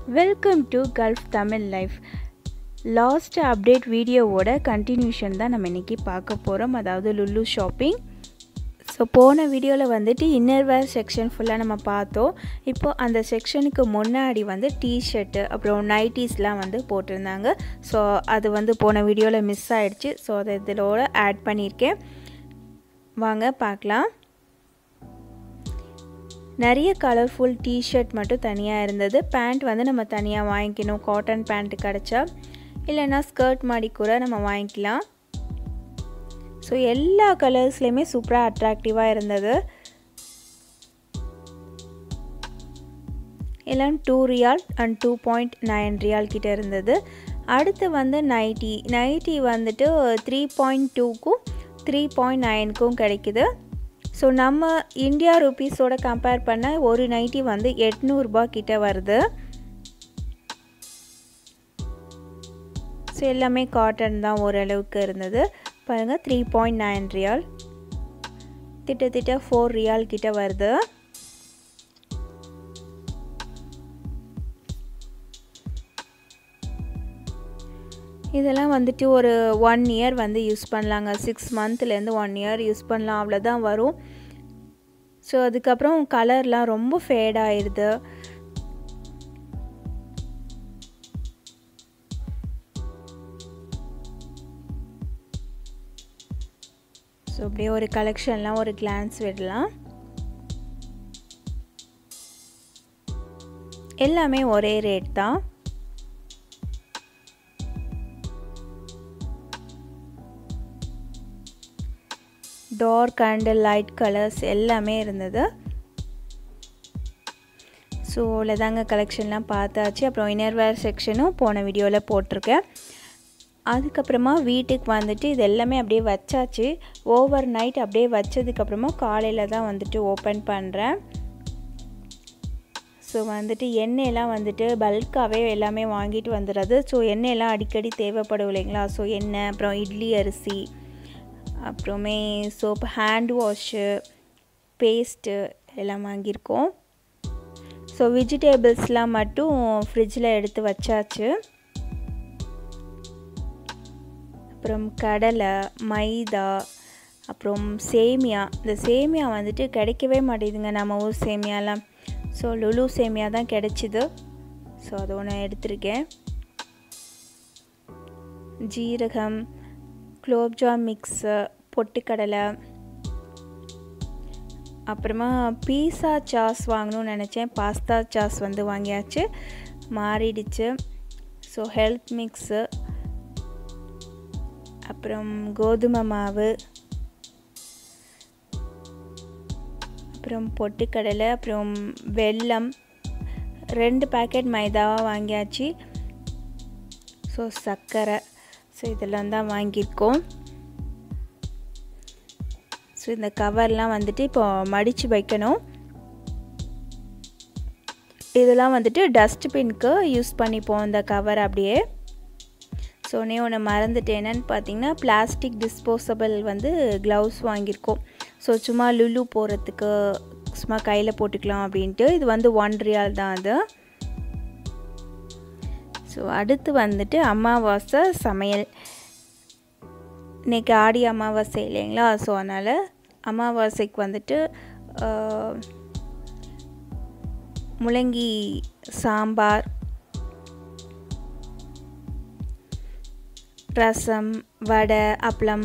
welcome to Gulf Tamil life last update வீடியோவோட continuation தான் நம்ம இன்றைக்கி பார்க்க போகிறோம் அதாவது லுல்லு ஷாப்பிங் ஸோ போன வீடியோவில் வந்துட்டு இன்னர்வேர் செக்ஷன் ஃபுல்லாக நம்ம பார்த்தோம் இப்போது அந்த செக்ஷனுக்கு முன்னாடி வந்து டிஷர்ட்டு அப்புறம் நைட்டிஸ்லாம் வந்து போட்டிருந்தாங்க ஸோ அது வந்து போன வீடியோவில் மிஸ் ஆகிடுச்சு ஸோ அதை இதோட ஆட் பண்ணியிருக்கேன் வாங்க பார்க்கலாம் நிறைய கலர்ஃபுல் டிஷர்ட் மட்டும் தனியாக இருந்தது பேண்ட் வந்து நம்ம தனியாக வாங்கிக்கணும் காட்டன் பேண்ட் கிடச்சா இல்லைன்னா ஸ்கர்ட் மாதிரி கூட நம்ம வாங்கிக்கலாம் ஸோ எல்லா கலர்ஸ்லேயுமே சூப்பராக அட்ராக்டிவாக இருந்தது எல்லாம் two riyal and two point nine riyal கிட்ட இருந்தது அடுத்து வந்து நைட்டி நைட்டி வந்துட்டு த்ரீ பாயிண்ட் டூக்கும் த்ரீ பாயிண்ட் நைனுக்கும் கிடைக்குது ஸோ நம்ம இந்தியா ருபீஸோட கம்பேர் பண்ண ஒரு நைட்டி வந்து எட்நூறுபா கிட்ட வருது ஸோ எல்லாமே காட்டன் தான் ஓரளவுக்கு இருந்தது பாருங்கள் த்ரீ பாயிண்ட் நைன் ரியால் திட்டத்திட்ட ஃபோர் ரியால் கிட்ட வருது இதெல்லாம் வந்துட்டு ஒரு ஒன் இயர் வந்து யூஸ் பண்ணலாங்க சிக்ஸ் மந்த்லேருந்து ஒன் இயர் யூஸ் பண்ணலாம் அவ்வளோதான் வரும் ஸோ அதுக்கப்புறம் கலர்லாம் ரொம்ப ஃபேட் ஆயிடுது ஸோ அப்படியே ஒரு கலெக்ஷன்லாம் ஒரு கிளான்ஸ் விடலாம் எல்லாமே ஒரே ரேட் தான் டார்க் அண்ட் லைட் கலர்ஸ் எல்லாமே இருந்தது ஸோ தாங்க கலெக்ஷன்லாம் பார்த்தாச்சு அப்புறம் இன்னர்வேர் செக்ஷனும் போன வீடியோவில் போட்டிருக்கேன் அதுக்கப்புறமா வீட்டுக்கு வந்துட்டு இது எல்லாமே அப்படியே வச்சாச்சு ஓவர் நைட் அப்படியே வச்சதுக்கப்புறமா காலையில் தான் வந்துட்டு ஓப்பன் பண்ணுறேன் ஸோ வந்துட்டு எண்ணெயெல்லாம் வந்துட்டு பல்காகவே எல்லாமே வாங்கிட்டு வந்துடுறது ஸோ எண்ணெயெல்லாம் அடிக்கடி தேவைப்படும் இல்லைங்களா ஸோ எண்ணெய் அப்புறம் இட்லி அரிசி அப்புறமே சோப்பு ஹேண்ட் வாஷு பேஸ்ட்டு எல்லாம் வாங்கியிருக்கோம் ஸோ வெஜிடேபிள்ஸ்லாம் மட்டும் ஃப்ரிட்ஜில் எடுத்து வச்சாச்சு அப்புறம் கடலை மைதா அப்புறம் சேமியா இந்த சேமியா வந்துட்டு கிடைக்கவே மாட்டேங்குதுங்க நம்ம ஊர் சேமியாலாம் ஸோ லுலு சேமியா தான் கிடைச்சிது ஸோ அது ஒன்று எடுத்திருக்கேன் ஜீரகம் குலோப்ஜாம் மிக்ஸு பொட்டுக்கடலை அப்புறமா பீஸா சாஸ் வாங்கணும்னு நினச்சேன் பாஸ்தா சாஸ் வந்து வாங்கியாச்சு மாறிடுச்சு ஸோ ஹெல்த் மிக்ஸு அப்புறம் கோதுமை மாவு அப்புறம் பொட்டுக்கடலை அப்புறம் வெல்லம் ரெண்டு பேக்கெட் மைதாவாக வாங்கியாச்சு ஸோ சர்க்கரை ஸோ இதெல்லாம் தான் வாங்கியிருக்கோம் ஸோ இந்த கவர்லாம் வந்துட்டு இப்போ மடித்து வைக்கணும் இதெல்லாம் வந்துட்டு டஸ்ட்பின்க்கு யூஸ் பண்ணிப்போம் இந்த கவர் அப்படியே ஸோ நீ ஒன்று மறந்துட்டு என்னன்னு பார்த்தீங்கன்னா பிளாஸ்டிக் டிஸ்போசபிள் வந்து க்ளவுஸ் வாங்கியிருக்கோம் ஸோ சும்மா லுலு போகிறதுக்கு சும்மா கையில் போட்டுக்கலாம் அப்படின்ட்டு இது வந்து ஒன் ரியால் தான் அது ஸோ அடுத்து வந்துட்டு அமாவாசை சமையல் இன்றைக்கி ஆடி அமாவாசை இல்லைங்களா ஸோ அதனால் அமாவாசைக்கு வந்துட்டு முள்ளங்கி சாம்பார் ரசம் வடை அப்பளம்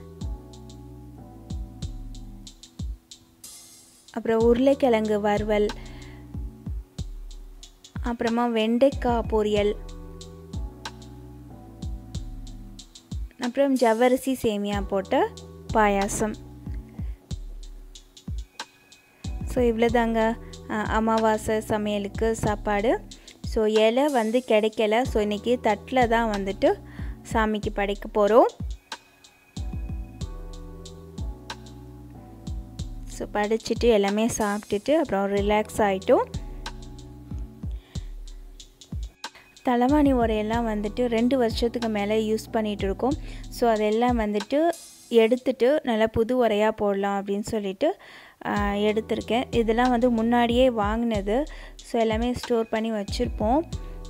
அப்புறம் உருளைக்கிழங்கு வறுவல் அப்புறமா வெண்டைக்காய் பொரியல் அப்புறம் ஜவ்வரிசி சேமியா போட்ட பாயாசம் ஸோ இவ்வளோதாங்க அமாவாசை சமையலுக்கு சாப்பாடு ஸோ இலை வந்து கிடைக்கல ஸோ இன்றைக்கி தட்டில் தான் வந்துட்டு சாமிக்கு படைக்க போகிறோம் ஸோ படைச்சிட்டு எல்லாமே சாப்பிட்டுட்டு அப்புறம் ரிலாக்ஸ் ஆகிட்டோம் தலைவாணி உரையெல்லாம் வந்துட்டு ரெண்டு வருஷத்துக்கு மேலே யூஸ் பண்ணிகிட்டு இருக்கோம் ஸோ அதெல்லாம் வந்துட்டு எடுத்துட்டு நல்லா புது உரையாக போடலாம் அப்படின்னு சொல்லிட்டு எடுத்திருக்கேன் இதெல்லாம் வந்து முன்னாடியே வாங்கினது ஸோ எல்லாமே ஸ்டோர் பண்ணி வச்சுருப்போம்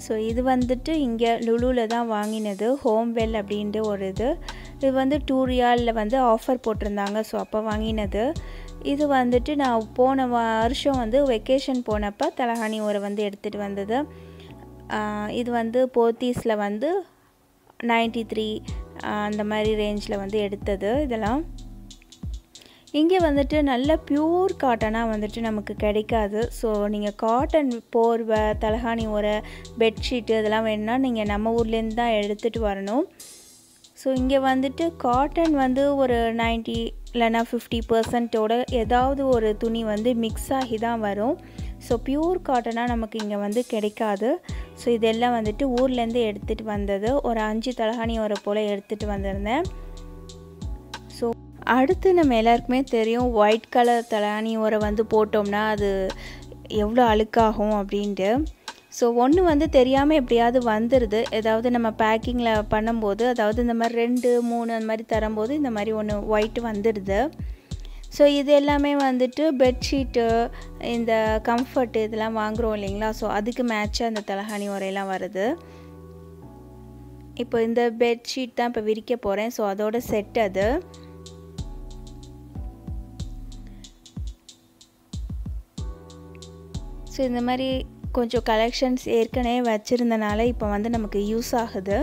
ஸோ இது வந்துட்டு இங்கே லுலுவில் தான் வாங்கினது ஹோம் வெல் அப்படின்ட்டு ஒரு இது இது வந்து டூ ரியாலில் வந்து ஆஃபர் போட்டிருந்தாங்க ஸோ அப்போ வாங்கினது இது வந்துட்டு நான் போன வருஷம் வந்து வெக்கேஷன் போனப்போ தலகாணி உரை வந்து எடுத்துகிட்டு வந்தது இது வந்து போத்தீஸில் வந்து நைன்டி த்ரீ அந்த மாதிரி ரேஞ்சில் வந்து எடுத்தது இதெல்லாம் இங்கே வந்துட்டு நல்ல பியூர் காட்டனாக வந்துட்டு நமக்கு கிடைக்காது ஸோ நீங்கள் காட்டன் போர்வை தலகாணி உரை பெட்ஷீட்டு இதெல்லாம் வேணும்னா நீங்கள் நம்ம ஊர்லேருந்து தான் எடுத்துகிட்டு வரணும் ஸோ இங்கே வந்துட்டு காட்டன் வந்து ஒரு நைன்ட்டி இல்லைனா ஃபிஃப்டி பர்சன்ட்டோட ஏதாவது ஒரு துணி வந்து மிக்ஸ் ஆகி தான் வரும் ஸோ பியூர் காட்டனாக நமக்கு இங்கே வந்து கிடைக்காது ஸோ இதெல்லாம் வந்துட்டு ஊர்லேருந்து எடுத்துகிட்டு வந்தது ஒரு அஞ்சு தலகாணி ஒரு போல் எடுத்துகிட்டு வந்திருந்தேன் ஸோ அடுத்து நம்ம எல்லாருக்குமே தெரியும் ஒயிட் கலர் தலானி உரை வந்து போட்டோம்னா அது எவ்வளோ அழுக்காகும் அப்படின்ட்டு ஸோ ஒன்று வந்து தெரியாமல் எப்படியாவது வந்துடுது ஏதாவது நம்ம பேக்கிங்கில் பண்ணும்போது அதாவது இந்த மாதிரி ரெண்டு மூணு அந்த மாதிரி தரும்போது இந்த மாதிரி ஒன்று ஒயிட் வந்துடுது ஸோ இது எல்லாமே வந்துட்டு பெட்ஷீட்டு இந்த கம்ஃபர்ட் இதெல்லாம் வாங்குகிறோம் இல்லைங்களா ஸோ அதுக்கு மேட்சாக அந்த தலகாணி உரையெல்லாம் வருது இப்போ இந்த பெட்ஷீட் தான் இப்போ விரிக்க போகிறேன் ஸோ அதோட செட் அது ஸோ இந்த மாதிரி கொஞ்சம் கலெக்ஷன்ஸ் ஏற்கனவே வச்சுருந்தனால இப்போ வந்து நமக்கு யூஸ் ஆகுது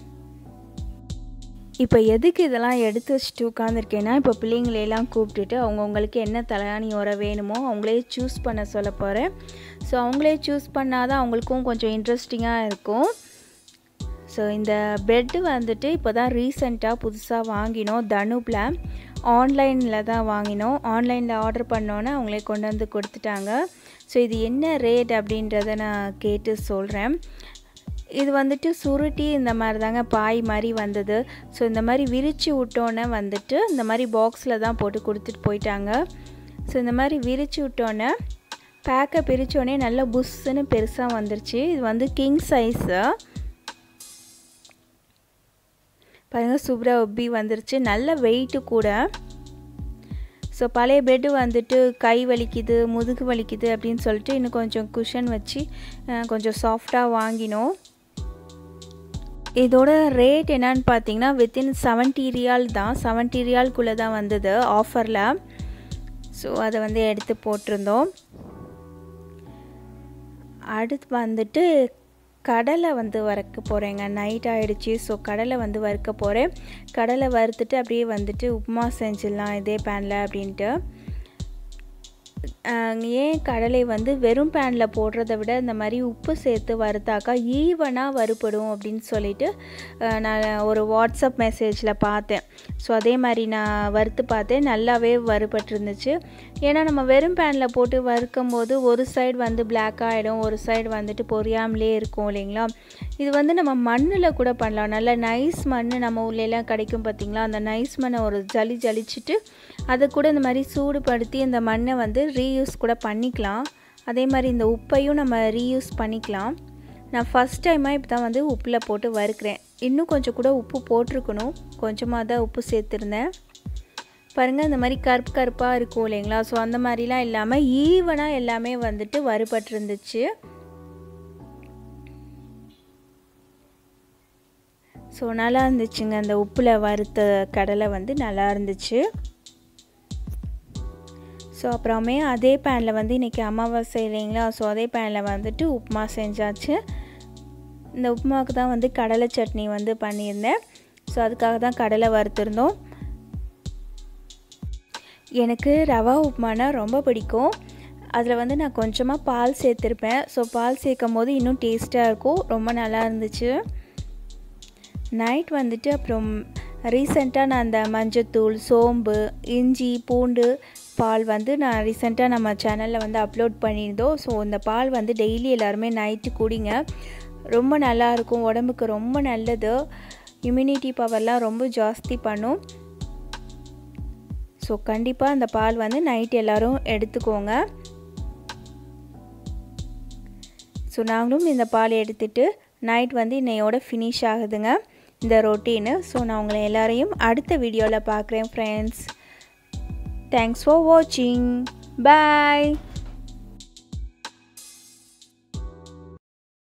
இப்போ எதுக்கு இதெல்லாம் எடுத்து வச்சுட்டு உட்காந்துருக்கேன்னா இப்போ பிள்ளைங்களையெல்லாம் கூப்பிட்டுட்டு அவங்கவுங்களுக்கு என்ன தலையாணி உரை வேணுமோ அவங்களே சூஸ் பண்ண சொல்ல போகிறேன் ஸோ அவங்களே சூஸ் பண்ணால் தான் அவங்களுக்கும் கொஞ்சம் இன்ட்ரெஸ்டிங்காக இருக்கும் ஸோ இந்த பெட்டு வந்துட்டு இப்போ தான் ரீசெண்டாக புதுசாக வாங்கினோம் தனுப்பில் ஆன்லைனில் தான் வாங்கினோம் ஆன்லைனில் ஆர்டர் பண்ணோன்னே அவங்களே கொண்டு வந்து கொடுத்துட்டாங்க ஸோ இது என்ன ரேட் அப்படின்றத நான் கேட்டு சொல்கிறேன் இது வந்துட்டு சுருட்டி இந்த மாதிரி தாங்க பாய் மாதிரி வந்தது ஸோ இந்த மாதிரி விரித்து விட்டோன்னே வந்துட்டு இந்த மாதிரி பாக்ஸில் தான் போட்டு கொடுத்துட்டு போயிட்டாங்க ஸோ இந்த மாதிரி விரித்து விட்டோன்னே பேக்கை பிரித்தோடனே நல்லா புஷ்ஷுன்னு பெருசாக வந்துருச்சு இது வந்து கிங் சைஸு பாருங்கள் சூப்பராக ஒப்பி வந்துருச்சு நல்ல வெயிட்டு கூட ஸோ பழைய பெட்டு வந்துட்டு கை வலிக்குது முதுகு வலிக்குது அப்படின்னு சொல்லிட்டு இன்னும் கொஞ்சம் குஷன் வச்சு கொஞ்சம் சாஃப்டாக வாங்கினோம் இதோட ரேட் என்னன்னு பார்த்தீங்கன்னா வித்தின் செவன்ட்டி ரியால் தான் செவன்ட்டி ரியால்குள்ளே தான் வந்தது ஆஃபரில் ஸோ அதை வந்து எடுத்து போட்டிருந்தோம் அடுத்து வந்துட்டு கடலை வந்து வறுக்க போகிறேங்க நைட் ஆகிடுச்சி ஸோ கடலை வந்து வறுக்க போகிறேன் கடலை வறுத்துட்டு அப்படியே வந்துட்டு உப்புமா செஞ்சிடலாம் இதே பேனில் அப்படின்ட்டு ஏன் கடலை வந்து வெறும் பேனில் போடுறத விட இந்த மாதிரி உப்பு சேர்த்து வறுத்தாக்கா ஈவனாக வறுபடும் அப்படின்னு சொல்லிட்டு நான் ஒரு வாட்ஸ்அப் மெசேஜில் பார்த்தேன் ஸோ அதே மாதிரி நான் வறுத்து பார்த்தேன் நல்லாவே வறுபட்டுருந்துச்சு ஏன்னா நம்ம வெறும் பேனில் போட்டு வறுக்கும் போது ஒரு சைடு வந்து பிளாக் ஆகிடும் ஒரு சைடு வந்துட்டு பொரியாமலே இருக்கும் இல்லைங்களா இது வந்து நம்ம மண்ணில் கூட பண்ணலாம் நல்ல நைஸ் மண் நம்ம ஊர்லெலாம் கிடைக்கும் பார்த்திங்களா அந்த நைஸ் மண்ணை ஒரு ஜலி ஜலிச்சுட்டு அதை கூட இந்த மாதிரி சூடுபடுத்தி இந்த மண்ணை வந்து ரீயூஸ் கூட பண்ணிக்கலாம் அதே மாதிரி இந்த உப்பையும் நம்ம ரீயூஸ் பண்ணிக்கலாம் நான் ஃபஸ்ட் டைமாக இப்போ தான் வந்து உப்பில் போட்டு வறுக்கிறேன் இன்னும் கொஞ்சம் கூட உப்பு போட்டிருக்கணும் கொஞ்சமாக தான் உப்பு சேர்த்துருந்தேன் பாருங்கள் இந்த மாதிரி கருப்பு கருப்பாக இருக்கும் இல்லைங்களா ஸோ அந்த மாதிரிலாம் இல்லாமல் ஈவனாக எல்லாமே வந்துட்டு வறுபட்டுருந்துச்சு ஸோ நல்லா இருந்துச்சுங்க அந்த உப்பில் வறுத்த கடலை வந்து நல்லா இருந்துச்சு ஸோ அப்புறமே அதே பேனில் வந்து இன்றைக்கி அமாவாசை இல்லைங்களா ஸோ அதே பேனில் வந்துட்டு உப்புமா செஞ்சாச்சு இந்த உப்புமாவுக்கு தான் வந்து கடலை சட்னி வந்து பண்ணியிருந்தேன் ஸோ அதுக்காக தான் கடலை வறுத்துருந்தோம் எனக்கு ரவா உப்புமானா ரொம்ப பிடிக்கும் அதில் வந்து நான் கொஞ்சமாக பால் சேர்த்துருப்பேன் ஸோ பால் சேர்க்கும் போது இன்னும் டேஸ்ட்டாக இருக்கும் ரொம்ப நல்லா இருந்துச்சு நைட் வந்துட்டு அப்புறம் ரீசெண்டாக நான் அந்த மஞ்சத்தூள் சோம்பு இஞ்சி பூண்டு பால் வந்து நான் ரீசெண்டாக நம்ம சேனலில் வந்து அப்லோட் பண்ணியிருந்தோம் ஸோ இந்த பால் வந்து டெய்லி எல்லாருமே நைட்டு குடிங்க ரொம்ப நல்லாயிருக்கும் உடம்புக்கு ரொம்ப நல்லது இம்யூனிட்டி பவர்லாம் ரொம்ப ஜாஸ்தி பண்ணும் ஸோ கண்டிப்பாக அந்த பால் வந்து நைட் எல்லோரும் எடுத்துக்கோங்க ஸோ நாங்களும் இந்த பால் எடுத்துகிட்டு நைட் வந்து இன்னையோட ஃபினிஷ் ஆகுதுங்க இந்த ரொட்டீனு ஸோ நான் உங்களை எல்லாரையும் அடுத்த வீடியோவில் பார்க்குறேன் ஃப்ரெண்ட்ஸ் தேங்க்ஸ் ஃபார் வாட்சிங் பாய்